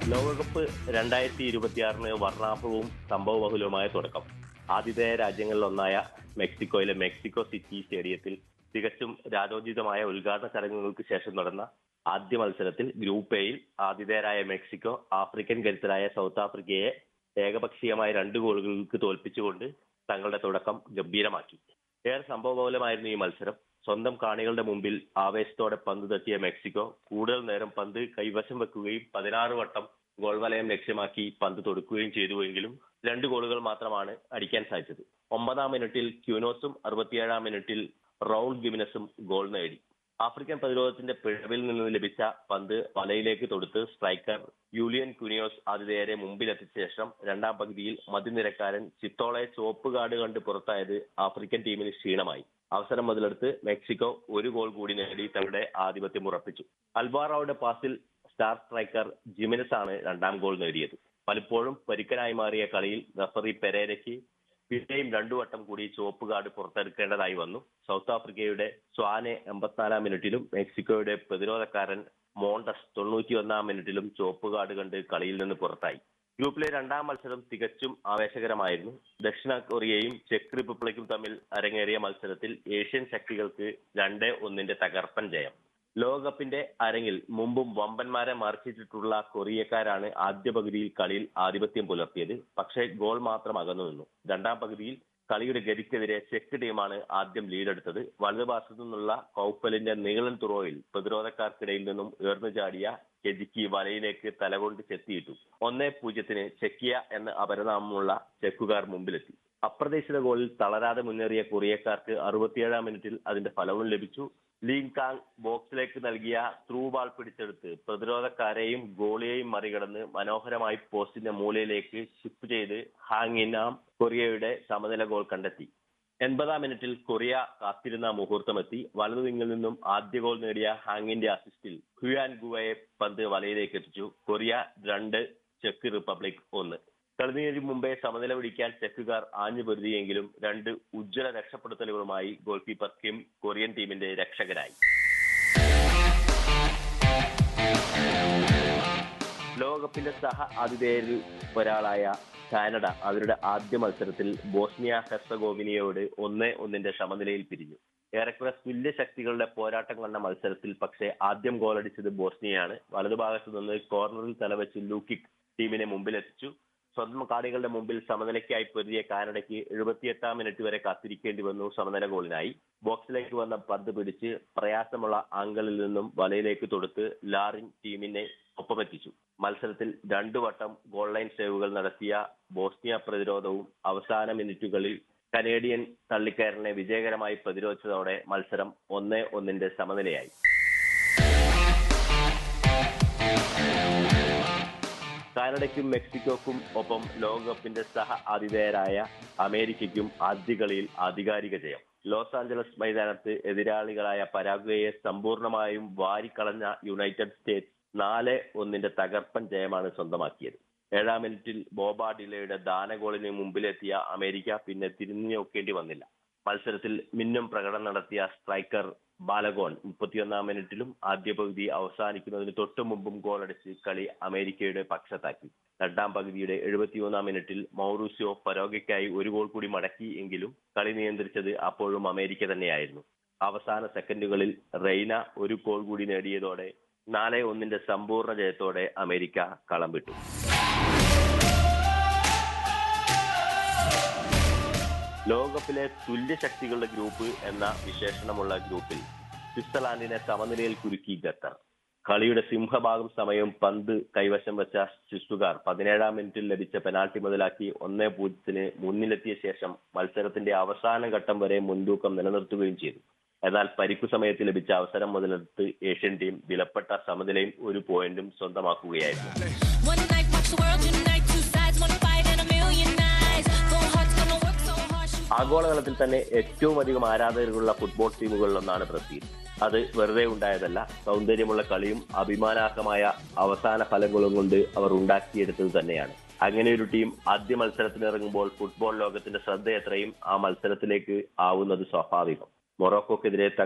ലോകകപ്പ് രണ്ടായിരത്തി ഇരുപത്തിയാറിന് വർണ്ണാഭവും സംഭവബഹുലവുമായ തുടക്കം ആതിഥേയ രാജ്യങ്ങളിലൊന്നായ മെക്സിക്കോയിലെ മെക്സിക്കോ സിറ്റി സ്റ്റേഡിയത്തിൽ തികച്ചും രാജോചിതമായ ഉദ്ഘാടന ചടങ്ങുകൾക്ക് ശേഷം നടന്ന ആദ്യ മത്സരത്തിൽ ഗ്രൂപ്പ് എയിൽ ആതിഥേയരായ മെക്സിക്കോ ആഫ്രിക്കൻ കരുത്തരായ സൗത്ത് ആഫ്രിക്കയെ ഏകപക്ഷീയമായ രണ്ട് ഗോളുകൾക്ക് തോൽപ്പിച്ചുകൊണ്ട് തങ്ങളുടെ തുടക്കം ഗംഭീരമാക്കി ഏറെ സംഭവബഹുലമായിരുന്നു ഈ മത്സരം സ്വന്തം കാണികളുടെ മുമ്പിൽ ആവേശത്തോടെ പന്ത് തട്ടിയ മെക്സിക്കോ കൂടുതൽ നേരം പന്ത് കൈവശം വെക്കുകയും പതിനാറ് വട്ടം ഗോൾ വലയം ലക്ഷ്യമാക്കി പന്ത് തൊടുക്കുകയും ചെയ്തുവെങ്കിലും രണ്ട് ഗോളുകൾ മാത്രമാണ് അടിക്കാൻ സാധിച്ചത് ഒമ്പതാം മിനിറ്റിൽ ക്യൂനോസും അറുപത്തിയേഴാം മിനിറ്റിൽ റൗൾ ഗിമിനസും ഗോൾ നേടി ആഫ്രിക്കൻ പ്രതിരോധത്തിന്റെ പിഴവിൽ നിന്ന് ലഭിച്ച പന്ത് വലയിലേക്ക് തൊടുത്ത് സ്ട്രൈക്കർ യൂലിയൻ കുനിയോസ് ആതിഥേയരെ മുമ്പിലെത്തിച്ച ശേഷം രണ്ടാം പകുതിയിൽ മധ്യനിരക്കാരൻ ചിത്തോളെ ചുവപ്പ് കാർഡ് കണ്ട് പുറത്തായത് ആഫ്രിക്കൻ ടീമിന് ക്ഷീണമായി അവസരം മുതലെടുത്ത് മെക്സിക്കോ ഒരു ഗോൾ കൂടി നേടി തങ്ങളുടെ ആധിപത്യം ഉറപ്പിച്ചു അൽവാറോയുടെ പാസിൽ സ്റ്റാർ സ്ട്രൈക്കർ ജിമിനസ് ആണ് രണ്ടാം ഗോൾ നേടിയത് പലപ്പോഴും പരിക്കനായി മാറിയ കളിയിൽ റഫറി പെരേരയ്ക്ക് പിന്നെയും രണ്ടു വട്ടം കൂടി ചുവപ്പ് കാർഡ് പുറത്തെടുക്കേണ്ടതായി വന്നു സൗത്ത് ആഫ്രിക്കയുടെ സ്വാനെ എൺപത്തിനാലാം മിനിറ്റിലും മെക്സിക്കോയുടെ പ്രതിരോധക്കാരൻ മോണ്ടസ് തൊണ്ണൂറ്റി ഒന്നാം മിനിറ്റിലും ചുവപ്പ് കാർഡ് കണ്ട് കളിയിൽ നിന്ന് പുറത്തായി ഗ്രൂപ്പിലെ രണ്ടാം മത്സരം തികച്ചും ആവേശകരമായിരുന്നു ദക്ഷിണ കൊറിയയും ചെക്ക് റിപ്പബ്ലിക്കും തമ്മിൽ അരങ്ങേറിയ മത്സരത്തിൽ ഏഷ്യൻ ശക്തികൾക്ക് രണ്ട് ഒന്നിന്റെ തകർപ്പൻ ജയം ലോകകപ്പിന്റെ അരങ്ങിൽ മുമ്പും വമ്പന്മാരെ മറിച്ചിട്ടിട്ടുള്ള കൊറിയക്കാരാണ് ആദ്യ പകുതിയിൽ കളിയിൽ ആധിപത്യം പുലർത്തിയത് പക്ഷേ ഗോൾ മാത്രം അകന്നു നിന്നു രണ്ടാം പകുതിയിൽ കളിയുടെ ഗതിക്കെതിരെ ചെക്ക് ടീമാണ് ആദ്യം ലീഡെടുത്തത് വലതുഭാഗത്തു നിന്നുള്ള കൗപ്പലിന്റെ നീളൻ തുറോയിൽ പ്രതിരോധക്കാർക്കിടയിൽ നിന്നും ഉയർന്നു ചാടിയ കെജിക്കി വലയിലേക്ക് തലകൊണ്ട് ചെത്തിയിട്ടു ഒന്നേ പൂജ്യത്തിന് ചെക്കിയ എന്ന അപരനാമമുള്ള ചെക്കുകാർ മുമ്പിലെത്തി അപ്രതീക്ഷിത ഗോളിൽ തളരാതെ മുന്നേറിയ കൊറിയക്കാർക്ക് അറുപത്തിയേഴാം മിനിറ്റിൽ അതിന്റെ ഫലവും ലഭിച്ചു ലീങ് കാങ് ബോക്സിലേക്ക് നൽകിയ ത്രൂ ബാൾ പിടിച്ചെടുത്ത് പ്രതിരോധക്കാരെയും ഗോളിയെയും മറികടന്ന് മനോഹരമായി പോസ്റ്റിന്റെ മൂലയിലേക്ക് ഷിപ്പ് ചെയ്ത് ഹാങ്ങിനാം കൊറിയയുടെ സമനില ഗോൾ കണ്ടെത്തി എൺപതാം മിനിറ്റിൽ കൊറിയ കാത്തിരുന്ന മുഹൂർത്തമെത്തി വലതു വിങ്ങിൽ നിന്നും ആദ്യ ഗോൾ നേടിയ ഹാങ്ങിന്റെ അസിസ്റ്റിൽ ഹുയാൻ ഗുവയെ പന്ത് വലയിലേക്ക് എത്തിച്ചു കൊറിയ രണ്ട് ചെക്ക് റിപ്പബ്ലിക് ഒന്ന് കളിനീരി മുമ്പേ സമനില പിടിക്കാൻ ചെക്കുകാർ ആഞ്ഞു പൊരുതിയെങ്കിലും രണ്ട് ഉജ്ജ്വല രക്ഷപ്പെടുത്തലുകളുമായി ഗോൾ കീപ്പർ കിം കൊറിയൻ ടീമിന്റെ രക്ഷകനായി ലോകകപ്പിന്റെ സഹ ആതിഥേയരിൽ ഒരാളായ കാനഡ അവരുടെ ആദ്യ മത്സരത്തിൽ ബോസ്നിയ ഹെർസഗോവിനിയോട് ഒന്ന് ഒന്നിന്റെ സമനിലയിൽ പിരിഞ്ഞു ഏറെക്കുറെ തുല്യ ശക്തികളുടെ പോരാട്ടം കണ്ട മത്സരത്തിൽ പക്ഷേ ആദ്യം ഗോളടിച്ചത് ബോസ്നിയയാണ് വലതുഭാഗത്തു നിന്ന് കോർണറിൽ തലവെച്ച് ലൂക്കിക് ടീമിനെ മുമ്പിലെത്തിച്ചു സ്വന്തം കാണികളുടെ മുമ്പിൽ സമനിലയ്ക്കായി പൊരുതിയ കാനഡയ്ക്ക് എഴുപത്തിയെട്ടാം മിനിറ്റ് വരെ കാത്തിരിക്കേണ്ടി വന്നു സമനില ഗോളിനായി ബോക്സിലേക്ക് വന്ന പന്ത് പിടിച്ച് പ്രയാസമുള്ള ആംഗിളിൽ നിന്നും വലയിലേക്ക് തൊടുത്ത് ലാറിൻ ടീമിനെ ഒപ്പമെത്തിച്ചു മത്സരത്തിൽ രണ്ടു വട്ടം ഗോൾ ലൈൻ സേവുകൾ നടത്തിയ ബോസ്നിയ പ്രതിരോധവും അവസാന മിനിറ്റുകളിൽ കനേഡിയൻ തള്ളിക്കയറിനെ വിജയകരമായി പ്രതിരോധിച്ചതോടെ മത്സരം ഒന്നേ ഒന്നിന്റെ സമനിലയായി കാനഡയ്ക്കും മെക്സിക്കോക്കും ഒപ്പം ലോകകപ്പിന്റെ സഹ ആതിഥേയരായ അമേരിക്കയ്ക്കും ആദ്യ കളിയിൽ ആധികാരിക ജയം ലോസ് ആഞ്ചലസ് മൈതാനത്ത് എതിരാളികളായ പരാഗ്വയെ സമ്പൂർണമായും വാരിക്കളഞ്ഞ യുണൈറ്റഡ് സ്റ്റേറ്റ്സ് നാല് ഒന്നിന്റെ തകർപ്പൻ ജയമാണ് സ്വന്തമാക്കിയത് ഏഴാം മിനിറ്റിൽ ബോബ ഡിലയുടെ ദാനഗോളിന് മുമ്പിലെത്തിയ അമേരിക്ക പിന്നെ തിരിഞ്ഞു നോക്കേണ്ടി വന്നില്ല മത്സരത്തിൽ മിന്നും പ്രകടനം നടത്തിയ സ്ട്രൈക്കർ ബാലഗോൺ മുപ്പത്തിയൊന്നാം മിനിറ്റിലും ആദ്യ പകുതി അവസാനിക്കുന്നതിന് തൊട്ടു മുമ്പും ഗോളടിച്ച് കളി അമേരിക്കയുടെ പക്ഷത്താക്കി രണ്ടാം പകുതിയുടെ എഴുപത്തിയൊന്നാം മിനിറ്റിൽ മൗറൂസിയോ പരോഗയ്ക്കായി ഒരു ഗോൾ കൂടി മടക്കി എങ്കിലും കളി നിയന്ത്രിച്ചത് അപ്പോഴും അമേരിക്ക തന്നെയായിരുന്നു അവസാന സെക്കൻഡുകളിൽ റെയ്ന ഒരു ഗോൾ കൂടി നേടിയതോടെ നാല് ഒന്നിന്റെ സമ്പൂർണ്ണ ജയത്തോടെ അമേരിക്ക കളം വിട്ടു ലോകകപ്പിലെ തുല്യ ശക്തികളുടെ ഗ്രൂപ്പ് എന്ന വിശേഷണമുള്ള ഗ്രൂപ്പിൽ സ്വിറ്റ്സർലാൻഡിനെ സമനിലയിൽ കുരുക്കി ഖത്തർ കളിയുടെ സിംഹഭാഗം സമയം പന്ത് കൈവശം വെച്ച ശിശുകാർ പതിനേഴാം മിനിറ്റിൽ ലഭിച്ച പെനാൽറ്റി മുതലാക്കി ഒന്നേ പൂജ്യത്തിന് മുന്നിലെത്തിയ ശേഷം മത്സരത്തിന്റെ അവസാന ഘട്ടം വരെ മുൻതൂക്കം നിലനിർത്തുകയും ചെയ്തു എന്നാൽ പരിക്കു സമയത്ത് ലഭിച്ച അവസരം മുതലെടുത്ത് ഏഷ്യൻ ടീം വിലപ്പെട്ട സമനിലയും ഒരു പോയിന്റും സ്വന്തമാക്കുകയായിരുന്നു One night, watch the world unite. Two sides, one fight, and a million eyes. Four hearts gonna work so hard. shoot ആഗോളതലത്തിൽ തന്നെ ഏറ്റവും അധികം ആരാധകരുള്ള ഫുട്ബോൾ ടീമുകളിലൊന്നാണ് ബ്രസീൽ അത് വെറുതെ ഉണ്ടായതല്ല സൗന്ദര്യമുള്ള കളിയും അഭിമാനാർഹമായ അവസാന ഫലങ്ങളും കൊണ്ട് അവർ ഉണ്ടാക്കിയെടുത്തത് തന്നെയാണ് അങ്ങനെ ഒരു ടീം ആദ്യ മത്സരത്തിനിറങ്ങുമ്പോൾ ഫുട്ബോൾ ലോകത്തിന്റെ ശ്രദ്ധ എത്രയും ആ മത്സരത്തിലേക്ക് ആവുന്നത് സ്വാഭാവികം മൊറോക്കോക്കെതിരെ